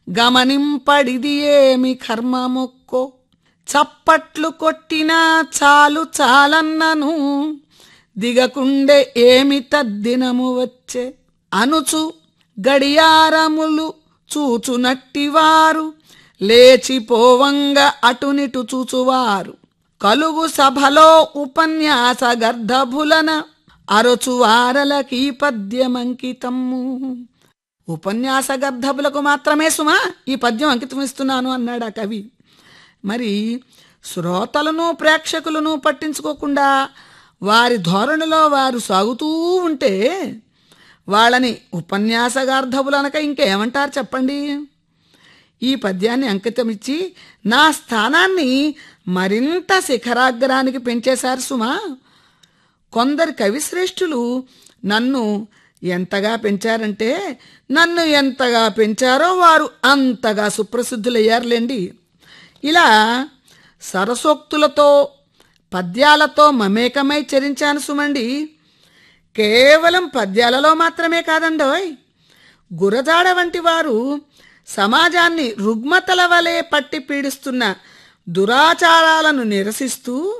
గమనింపడిది ఏమి కర్మమొక్కో చప్పట్లు కొట్టినా చాలు చాలన్నను దిగకుండే ఏమి తద్దినము వచ్చే అనుచు గడియారములు చూచునట్టివారు లేచిపోవంగ అటునిటు చూచువారు కలుగు సభలో ఉపన్యాస గర్ధభులన అరచువారలకీ పద్యమంకితము ఉపన్యాస గర్ధభులకు మాత్రమే సుమా ఈ పద్యం అంకితం ఇస్తున్నాను అన్నాడు ఆ కవి మరి శ్రోతలను ప్రేక్షకులను పట్టించుకోకుండా వారి ధోరణిలో వారు సాగుతూ ఉంటే వాళ్ళని ఉపన్యాసగార్ధవులనక ఇంకేమంటారు చెప్పండి ఈ పద్యాన్ని అంకితమిచ్చి నా స్థానాన్ని మరింత శిఖరాగ్రానికి పెంచేశారు సుమా కొందరు కవిశ్రేష్ఠులు నన్ను ఎంతగా పెంచారంటే నన్ను ఎంతగా పెంచారో వారు అంతగా సుప్రసిద్ధులయ్యారులేండి ఇలా సరసోక్తులతో పద్యాలతో మమేకమై చరించాను సుమండి కేవలం పద్యాలలో మాత్రమే కాదండోయ్ గురజాడ వంటి వారు సమాజాన్ని రుగ్మతల వలె పట్టి పీడిస్తున్న దురాచారాలను నిరసిస్తూ